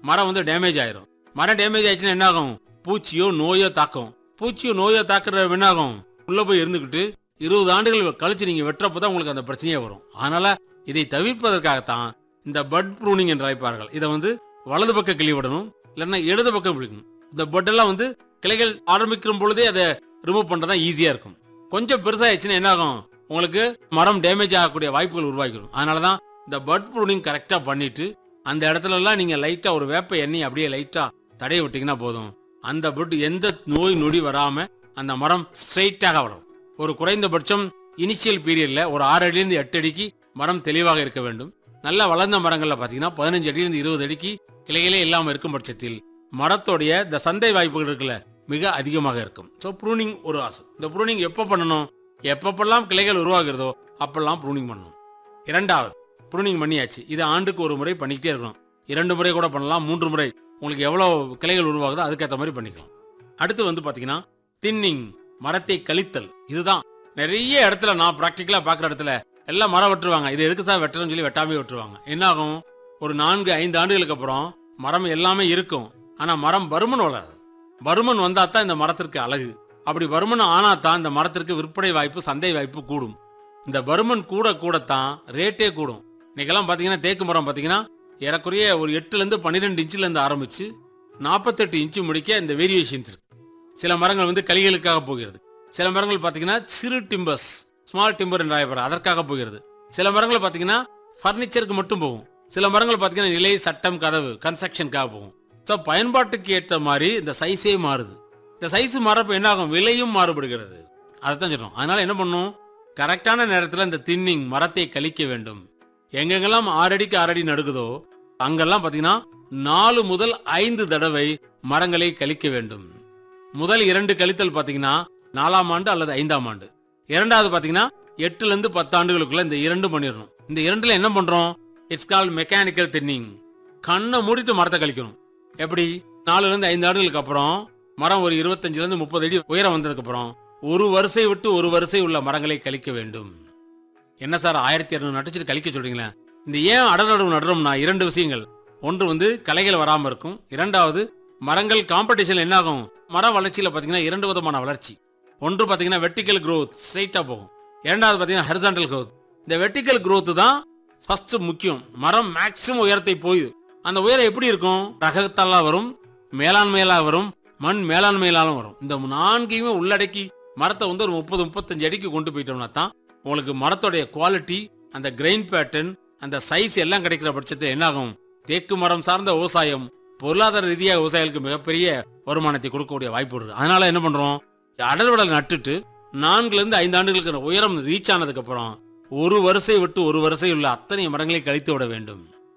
மரம் வந்து டேமேஜ் ஆயிரும் மரம் டேமேஜ் ஆயிடுச்சுன்னா என்ன ஆகும் பூச்சியோ நோயோ தாக்கும் பூச்சியோ நோயோ தாக்குற என்ன ஆகும் உள்ள போய் இருந்துக்கிட்டு இருபது ஆண்டுகள் கழிச்சு நீங்க வெட்டுறப்போ தான் உங்களுக்கு அந்த பிரச்சனையே வரும் அதனால இதை தவிர்ப்பதற்காகத்தான் இந்த பட் ப்ரூனிங் என்று அழைப்பார்கள் இதை வந்து வலது பக்கம் கிளி விடணும் இல்லைன்னா இடது பக்கம் விடணும் இந்த பட் எல்லாம் வந்து கிளைகள் ஆரம்பிக்கும் பொழுதே அதை ரிமூவ் பண்றதா ஈஸியா இருக்கும் கொஞ்சம் பெருசாயிடுச்சுன்னா என்ன ஆகும் உங்களுக்கு மரம் டேமேஜ் ஆகக்கூடிய வாய்ப்புகள் உருவாக்கிடும் அதனாலதான் இந்த பட் ப்ரூனிங் கரெக்டா பண்ணிட்டு அந்த இடத்துல எல்லாம் நீங்க லைட்டா ஒரு வேப்ப எண்ணெய் அப்படியே லைட்டா தடைய விட்டீங்கன்னா போதும் அந்த பட் எந்த நோய் நொடி வராம அந்த மரம் ஸ்ட்ரைட்டாக வளரும் ஒரு குறைந்தபட்சம் இனிஷியல் பீரியட்ல ஒரு ஆறு அடியிலிருந்து எட்டு அடிக்கு மரம் தெளிவாக இருக்க வேண்டும் நல்லா வளர்ந்த மரங்கள்ல பாத்தீங்கன்னா பதினஞ்சு அடியிலிருந்து இருபது அடிக்கு கிளைகளே இல்லாம இருக்கும் பட்சத்தில் மரத்தோடைய இந்த சந்தை வாய்ப்புகள் இருக்குல்ல மிக அதிகமாக இருக்கும் ஸோ ப்ரூனிங் ஒரு ஆசை இந்த ப்ரூனிங் எப்போ பண்ணணும் எப்பப்பெல்லாம் கிளைகள் உருவாகிறதோ அப்பெல்லாம் ப்ரூனிங் பண்ணணும் இரண்டாவது ப்ரூனிங் பண்ணியாச்சு இது ஆண்டுக்கு ஒரு முறை பண்ணிக்கிட்டே இருக்கணும் இரண்டு முறை கூட பண்ணலாம் மூன்று முறை உங்களுக்கு எவ்வளோ கிளைகள் உருவாகுதோ அதுக்கேற்ற மாதிரி பண்ணிக்கலாம் அடுத்து வந்து பார்த்தீங்கன்னா தின்னிங் மரத்தை கழித்தல் இதுதான் நிறைய இடத்துல நான் ப்ராக்டிக்கலாக பார்க்குற இடத்துல எல்லாம் மரம் வெட்டுருவாங்க இது எதுக்கு சார் வெட்டுறோம்னு சொல்லி வெட்டாமே வெட்டுருவாங்க என்ன ஆகும் ஒரு நான்கு ஐந்து ஆண்டுகளுக்கு அப்புறம் மரம் எல்லாமே இருக்கும் ஆனால் மரம் பருமன் வளராது பருமன் வந்தா தான் இந்த மரத்திற்கு அழகு அப்படி பருமன் ஆனா தான் இந்த மரத்திற்கு விற்பனை வாய்ப்பு சந்தை வாய்ப்பு கூடும் இந்த பருமன் கூட கூடத்தான் ரேட்டே கூடும் இன்னைக்கெல்லாம் பார்த்தீங்கன்னா தேக்கு மரம் பார்த்தீங்கன்னா ஏறக்குறைய ஒரு எட்டுலேருந்து பன்னிரெண்டு இன்ச்சிலேருந்து ஆரம்பிச்சு நாற்பத்தெட்டு இன்ச்சு முடிக்க இந்த வேரியேஷன்ஸ் இருக்கு சில மரங்கள் வந்து கலிகளுக்காக போகிறது சில மரங்கள் பார்த்தீங்கன்னா சிறு டிம்பர்ஸ் ஸ்மால் டிம்பர் என்று அழைப்பார் அதற்காக போகிறது சில மரங்கள் பார்த்தீங்கன்னா ஃபர்னிச்சருக்கு மட்டும் போகும் சில மரங்கள் பார்த்தீங்கன்னா நிலை சட்டம் கதவு கன்ஸ்ட்ரக்ஷனுக்காக போகும் ஸோ பயன்பாட்டுக்கு ஏற்ற மாதிரி இந்த சைஸே மாறுது இந்த சைஸ் மாறப்ப என்ன ஆகும் விலையும் மாறுபடுகிறது அதைத்தான் சொல்றோம் அதனால என்ன பண்ணும் கரெக்டான நேரத்தில் இந்த தின்னிங் மரத்தை கழிக்க வேண்டும் எங்கெங்கெல்லாம் ஆறு அடிக்கு ஆறு அடி நடுக்குதோ அங்கெல்லாம் பார்த்தீங்கன்னா நாலு முதல் ஐந்து தடவை மரங்களை கழிக்க வேண்டும் முதல் இரண்டு கழித்தல் பார்த்தீங்கன்னா நாலாம் ஆண்டு அல்லது ஐந்தாம் ஆண்டு இரண்டாவது பார்த்தீங்கன்னா எட்டுல இருந்து பத்து ஆண்டுகளுக்குள்ள இந்த இரண்டு பண்ணிடணும் இந்த இரண்டுல என்ன பண்றோம் இட்ஸ் கால் மெக்கானிக்கல் தின்னிங் கண்ணை மூடிட்டு மரத்தை கழிக்கணும் எப்படி நாலுல இருந்து ஐந்து ஆண்டுகளுக்கு அப்புறம் மரம் ஒரு இருபத்தஞ்சுல இருந்து முப்பது அடி உயரம் வந்ததுக்கு அப்புறம் ஒரு வரிசை விட்டு ஒரு வரிசை உள்ள மரங்களை கழிக்க வேண்டும் என்ன சார் ஆயிரத்தி இரநூறு நட்டுச்சிட்டு கழிக்க சொல்றீங்களே இந்த ஏன் அடநடுவு நடுறோம்னா இரண்டு விஷயங்கள் ஒன்று வந்து களைகள் வராம இருக்கும் இரண்டாவது மரங்கள் காம்படிஷன் என்ன ஆகும் மர வளர்ச்சியில பாத்தீங்கன்னா இரண்டு விதமான வளர்ச்சி ஒன்று பாத்தீங்கன்னா வெர்டிக்கல் growth ஸ்ட்ரைட்டா போகும் இரண்டாவது பாத்தீங்கன்னா ஹரிசாண்டல் growth இந்த வெர்டிக்கல் growth தான் ஃபர்ஸ்ட் முக்கியம் மரம் மேக்சிமம் உயரத்தை போய் அந்த உயரம் எப்படி இருக்கும் ரகத்தாலா வரும் மேலாண்மையிலா வரும் மண் மேலாண்மையிலாலும் வரும் இந்த நான்கையுமே உள்ளடக்கி மரத்தை வந்து ஒரு முப்பது முப்பத்தஞ்சு அடிக்கு கொண்டு போயிட்டோம்னா தான் உங்களுக்கு மரத்தோடைய குவாலிட்டி அந்த கிரெயின் பேட்டர்ன் அந்த சைஸ் எல்லாம் கிடைக்கிற பட்சத்தில் என்ன ஆகும் தேக்கு மரம் சார்ந்த விவசாயம் பொருளாதார ரீதியாக விவசாயிகளுக்கு மிகப்பெரிய வருமானத்தை கொடுக்கக்கூடிய வாய்ப்பு இருக்கு அதனால என்ன பண்றோம் அடர்வடல் நட்டுட்டு நான்குல இருந்து ஐந்து ஆண்டுகளுக்கு உயரம் ரீச் ஆனதுக்கு அப்புறம் ஒரு வரிசை விட்டு ஒரு வரிசை உள்ள அத்தனை மரங்களை கழித்து விட வேண்டும்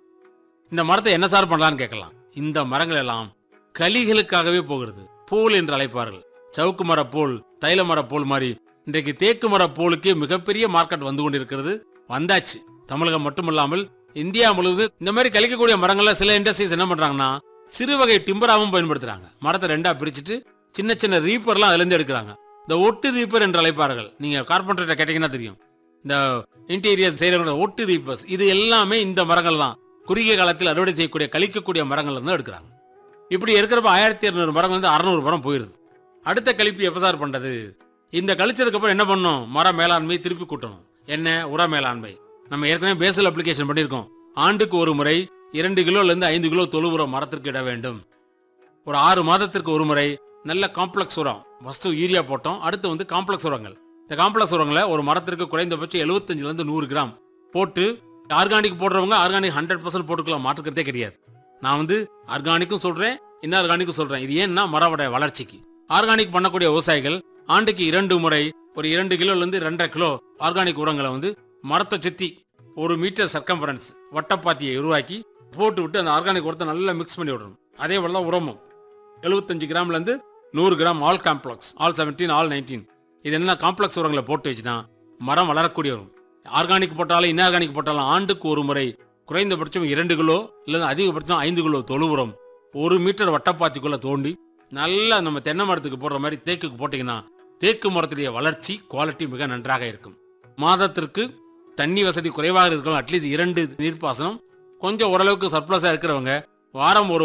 இந்த மரத்தை என்ன சார் பண்ணலாம்னு கேட்கலாம் இந்த மரங்கள் எல்லாம் கலிகளுக்காகவே போகிறது பூல் என்று அழைப்பார்கள் சவுக்கு மர பூல் தைல மர பூல் மாதிரி இன்றைக்கு தேக்கு மர பூலுக்கே மிகப்பெரிய மார்க்கெட் வந்து கொண்டிருக்கிறது வந்தாச்சு தமிழகம் மட்டுமல்லாமல் இந்தியா முழுவதும் இந்த மாதிரி கழிக்கக்கூடிய மரங்கள்ல சில இண்டஸ்ட்ரீஸ் என்ன பண்றாங்கன்னா சிறு வகை டிம்பராகவும் பயன்படுத்துறாங்க மரத்தை ரெண்டா பிரிச்சுட்டு சின்ன சின்ன ரீப்பர்லாம் அதுல இருந்து எடுக்கிறாங்க இந்த ஒட்டு ரீப்பர் என்று அழைப்பார்கள் நீங்க கார்பெண்டர்கிட்ட கேட்டீங்கன்னா தெரியும் இந்த இன்டீரியர் செய்யறவங்க ஒட்டு ரீப்பர்ஸ் இது எல்லாமே இந்த மரங்கள் தான் குறுகிய காலத்தில் அறுவடை செய்யக்கூடிய கழிக்கக்கூடிய மரங்கள் இருந்து எடுக்கிறாங்க இப்படி இருக்கிறப்ப ஆயிரத்தி இருநூறு மரங்கள் வந்து அறுநூறு மரம் போயிருது அடுத்த கழிப்பு எப்ப சார் பண்றது இந்த கழிச்சதுக்கு அப்புறம் என்ன பண்ணணும் மர மேலாண்மை திருப்பி கூட்டணும் என்ன உர மேலாண்மை நம்ம ஏற்கனவே பேசல் அப்ளிகேஷன் பண்ணியிருக்கோம் ஆண்டுக்கு ஒரு முறை இரண்டு கிலோல இருந்து ஐந்து கிலோ தொழு உரம் மரத்திற்கு இட வேண்டும் ஒரு ஆறு மாதத்திற்கு ஒரு முறை நல்ல காம்ப்ளெக்ஸ் உரம் ஃபர்ஸ்ட் யூரியா போட்டோம் அடுத்து வந்து காம்ப்ளெக்ஸ் உரங்கள் இந்த காம்ப்ளெக்ஸ் உரங்களை ஒரு மரத்திற்கு குறைந்தபட்சம் 75 ல இருந்து நூறு கிராம் போட்டு ஆர்கானிக் போடுறவங்க ஆர்கானிக் ஹண்ட்ரட் பர்சன்ட் போட்டுக்கலாம் மாற்றுக்கிறதே கிடையாது நான் வந்து ஆர்கானிக்கும் சொல்றேன் இன்னும் ஆர்கானிக்கும் சொல்றேன் இது ஏன்னா மரவோட வளர்ச்சிக்கு ஆர்கானிக் பண்ணக்கூடிய விவசாயிகள் ஆண்டுக்கு இரண்டு முறை ஒரு இரண்டு கிலோல இருந்து ரெண்டரை கிலோ ஆர்கானிக் உரங்களை வந்து மரத்தை சுத்தி ஒரு மீட்டர் சர்க்கம்பரன்ஸ் வட்டப்பாத்தியை உருவாக்கி போட்டு விட்டு அந்த ஆர்கானிக் உரத்தை நல்லா மிக்ஸ் பண்ணி விடணும் அதே போல தான் உரமும் எழுபத்தஞ்சு கிராம்ல இருந்து நூறு gram all complex all seventeen all nineteen இது என்ன காம்ப்ளெக்ஸ் உரங்களை போட்டு வச்சுனா மரம் வளரக்கூடிய வரும் ஆர்கானிக் போட்டாலும் இன்ஆர்கானிக் போட்டாலும் ஆண்டுக்கு ஒரு முறை குறைந்தபட்சம் இரண்டு கிலோ இல்லைன்னா அதிகபட்சம் ஐந்து கிலோ தொழு உரம் ஒரு மீட்டர் வட்டப்பாத்திக்குள்ள தோண்டி நல்லா நம்ம தென்னை மரத்துக்கு போடுற மாதிரி தேக்குக்கு போட்டீங்கன்னா தேக்கு மரத்துடைய வளர்ச்சி குவாலிட்டி மிக நன்றாக இருக்கும் மாதத்திற்கு தண்ணி வசதி குறைவாக இருக்கலாம் அட்லீஸ்ட் இரண்டு நீர்ப்பாசனம் கொஞ்சம் ஓரளவுக்கு சர்ப்ளஸா இருக்கிறவங்க வாரம் ஒரு